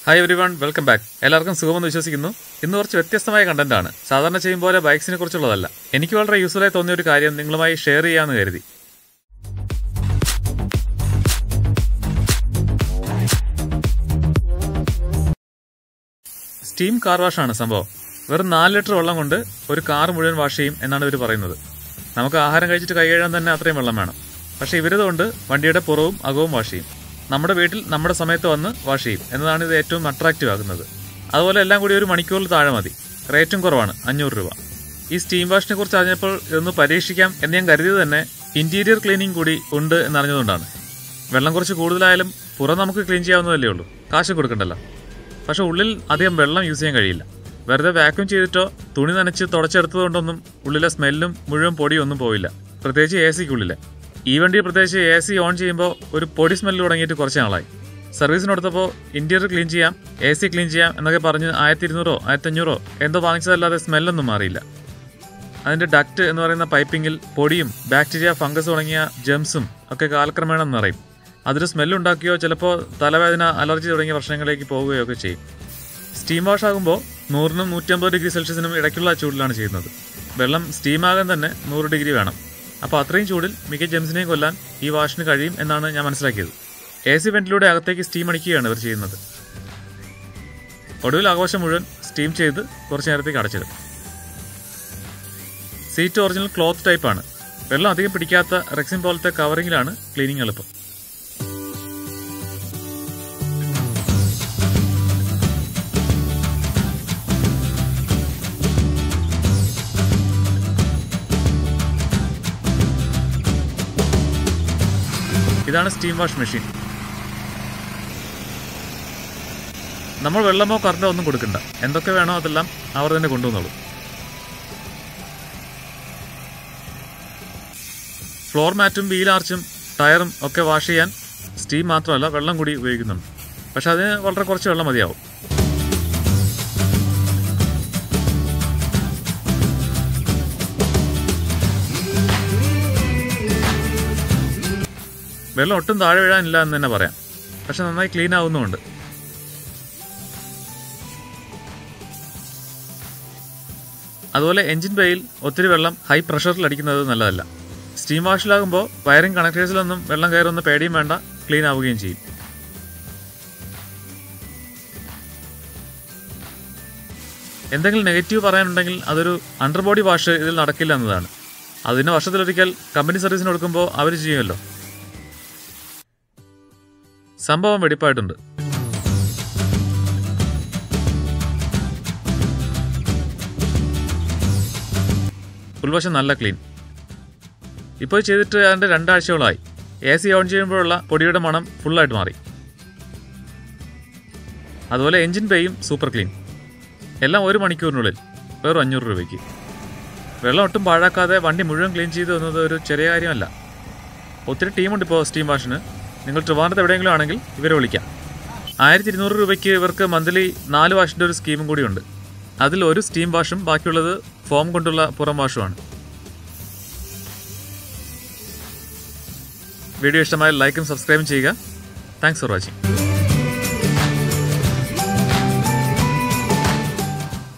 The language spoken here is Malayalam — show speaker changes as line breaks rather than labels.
hi everyone welcome back എല്ലാവർക്കും സുഖമെന്ന് വിശ്വസിക്കുന്നു ഇന്ന് കുറച്ച് വ്യത്യസ്തമായ കണ്ടന്റ് ആണ് സാധാരണ ചെയ്യും പോലെ ബൈക്സിനെ കുറിച്ചുള്ളതല്ല എനിക്ക് വളരെ യൂസ്ഫുള്ളായി തോന്നിയ ഒരു കാര്യം നിങ്ങളുമായി ഷെയർ ചെയ്യാമെന്ന് കരുതി സ്റ്റീം കാർ വാഷ് ആണ് സംഭവം വെറും നാല് ലിറ്റർ വെള്ളം കൊണ്ട് ഒരു കാർ മുഴുവൻ വാഷ് ചെയ്യും എന്നാണ് ഇവർ പറയുന്നത് നമുക്ക് ആഹാരം കഴിച്ചിട്ട് കൈ കഴുകാൻ തന്നെ അത്രയും വെള്ളം വേണം പക്ഷേ ഇവരതുകൊണ്ട് വണ്ടിയുടെ പുറവും അകവും വാഷ് ചെയ്യും നമ്മുടെ വീട്ടിൽ നമ്മുടെ സമയത്ത് വന്ന് വാഷ് ചെയ്യും എന്നതാണ് ഇത് ഏറ്റവും അട്രാക്റ്റീവ് ആക്കുന്നത് അതുപോലെ എല്ലാം കൂടി ഒരു മണിക്കൂറിൽ താഴെ മതി റേറ്റും കുറവാണ് അഞ്ഞൂറ് രൂപ ഈ സ്റ്റീം വാഷിനെ കുറിച്ച് അറിഞ്ഞപ്പോൾ ഇതൊന്ന് പരീക്ഷിക്കാം എന്ന് ഞാൻ കരുതിയത് തന്നെ ഇന്റീരിയർ ക്ലീനിങ് കൂടി ഉണ്ട് എന്നറിഞ്ഞതുകൊണ്ടാണ് വെള്ളം കുറച്ച് കൂടുതലായാലും പുറം നമുക്ക് ക്ലീൻ ചെയ്യാവുന്നതല്ലേ ഉള്ളൂ കാശ് കൊടുക്കണ്ടല്ലോ പക്ഷെ ഉള്ളിൽ അധികം വെള്ളം യൂസ് ചെയ്യാൻ കഴിയില്ല വെറുതെ വാക്യൂം ചെയ്തിട്ടോ തുണി നനച്ച് തുടച്ചെടുത്തതുകൊണ്ടൊന്നും ഉള്ളിലെ സ്മെല്ലും മുഴുവൻ പൊടിയും ഒന്നും പോയില്ല പ്രത്യേകിച്ച് എ സിക്കുള്ളിലെ ഈ വണ്ടി പ്രത്യേകിച്ച് എ സി ഓൺ ചെയ്യുമ്പോൾ ഒരു പൊടി സ്മെല്ല് തുടങ്ങിയിട്ട് കുറച്ച് നാളായി സർവീസിന് കൊടുത്തപ്പോൾ ഇന്റീരിയർ ക്ലീൻ ചെയ്യാം എ സി ക്ലീൻ ചെയ്യാം എന്നൊക്കെ പറഞ്ഞ് ആയിരത്തി ഇരുന്നൂറോ ആയിരത്തഞ്ഞൂറോ എന്തോ വാങ്ങിച്ചതല്ലാതെ സ്മെല്ലൊന്നും മാറിയില്ല അതിന്റെ ഡക്റ്റ് എന്ന് പറയുന്ന പൈപ്പിങ്ങിൽ പൊടിയും ബാക്ടീരിയ ഫംഗസ് തുടങ്ങിയ ജെംസും ഒക്കെ കാലക്രമേണ നിറയും അതൊരു സ്മെല്ലുണ്ടാക്കുകയോ ചിലപ്പോൾ തലവേദന അലർജി തുടങ്ങിയ പ്രശ്നങ്ങളിലേക്ക് പോവുകയോ ഒക്കെ ചെയ്യും സ്റ്റീം വാഷ് ആകുമ്പോൾ നൂറിനും നൂറ്റമ്പത് ഡിഗ്രി സെൽഷ്യസിനും ഇടയ്ക്കുള്ള ചൂടിലാണ് ചെയ്യുന്നത് വെള്ളം സ്റ്റീമാകാൻ തന്നെ നൂറ് ഡിഗ്രി വേണം അപ്പോൾ അത്രയും ചൂടിൽ മിക്ക ജെംസിനെയും കൊല്ലാൻ ഈ വാഷിന് കഴിയും എന്നാണ് ഞാൻ മനസ്സിലാക്കിയത് എ സി വെന്റിലൂടെ അകത്തേക്ക് സ്റ്റീം അടിക്കുകയാണ് ഇവർ ചെയ്യുന്നത് ഒടുവിൽ ആഘോഷം മുഴുവൻ സ്റ്റീം ചെയ്ത് കുറച്ച് നേരത്തേക്ക് അടച്ചിടും സീറ്റ് ഒറിജിനൽ ക്ലോത്ത് ടൈപ്പാണ് വെള്ളം അധികം പിടിക്കാത്ത റെക്സിൻ പോലത്തെ കവറിങ്ങിലാണ് ക്ലീനിങ് എളുപ്പം ഇതാണ് സ്റ്റീം വാഷ് മെഷീൻ നമ്മൾ വെള്ളമോ കറണ്ടോ ഒന്നും കൊടുക്കണ്ട എന്തൊക്കെ വേണോ അതെല്ലാം അവർ തന്നെ കൊണ്ടുവന്നോളൂ ഫ്ലോർ മാറ്റും വീൽ ആർച്ചും ടയറും ഒക്കെ വാഷ് ചെയ്യാൻ സ്റ്റീം മാത്രമല്ല വെള്ളം കൂടി ഉപയോഗിക്കുന്നുണ്ട് പക്ഷെ അതിന് വളരെ കുറച്ച് വെള്ളം മതിയാവും വെള്ളം ഒട്ടും താഴെ വീഴാനില്ല എന്ന് തന്നെ പറയാം പക്ഷെ നന്നായി ക്ലീൻ ആവുന്നുമുണ്ട് അതുപോലെ എഞ്ചിൻ ബേയിൽ ഒത്തിരി വെള്ളം ഹൈ പ്രഷറിൽ അടിക്കുന്നത് നല്ലതല്ല സ്റ്റീം വാഷിലാകുമ്പോൾ വയറിംഗ് കണക്ടേഴ്സിലൊന്നും വെള്ളം കയറുന്ന പേടിയും വേണ്ട ക്ലീൻ ആവുകയും ചെയ്യും എന്തെങ്കിലും നെഗറ്റീവ് പറയാനുണ്ടെങ്കിൽ അതൊരു അണ്ടർ ബോഡി വാഷ് ഇതിൽ നടക്കില്ല എന്നതാണ് അതിന് വർഷത്തിലൊരിക്കൽ കമ്പനി സർവീസിന് കൊടുക്കുമ്പോൾ അവർ ചെയ്യുമല്ലോ സംഭവം വെടിപ്പായിട്ടുണ്ട് ഉൾവശം നല്ല ക്ലീൻ ഇപ്പോൾ ചെയ്തിട്ട് അതിൻ്റെ രണ്ടാഴ്ചകളായി എ സി ഓൺ ചെയ്യുമ്പോഴുള്ള പൊടിയുടെ മണം ഫുള്ളായിട്ട് മാറി അതുപോലെ എഞ്ചിൻ ബേയും സൂപ്പർ ക്ലീൻ എല്ലാം ഒരു മണിക്കൂറിനുള്ളിൽ വെറും അഞ്ഞൂറ് രൂപയ്ക്ക് വെള്ളം ഒട്ടും പാഴാക്കാതെ വണ്ടി മുഴുവൻ ക്ലീൻ ചെയ്തു എന്നത് ഒരു ചെറിയ കാര്യമല്ല ഒത്തിരി ടീമുണ്ട് ഇപ്പോൾ സ്റ്റീം വാഷിന് നിങ്ങൾ ട്രിവാൻഡ്രത്ത് എവിടെയെങ്കിലും ആണെങ്കിൽ ഇവരെ വിളിക്കാം ആയിരത്തി ഇരുന്നൂറ് രൂപയ്ക്ക് ഇവർക്ക് മന്ത്ലി നാല് വാഷിൻ്റെ ഒരു സ്കീമും കൂടിയുണ്ട് അതിൽ ഒരു സ്റ്റീം വാഷും ബാക്കിയുള്ളത് ഫോം കൊണ്ടുള്ള പുറം വാഷുമാണ് വീഡിയോ ഇഷ്ടമായ ലൈക്കും സബ്സ്ക്രൈബും ചെയ്യുക താങ്ക്സ് ഫോർ വാച്ചിങ്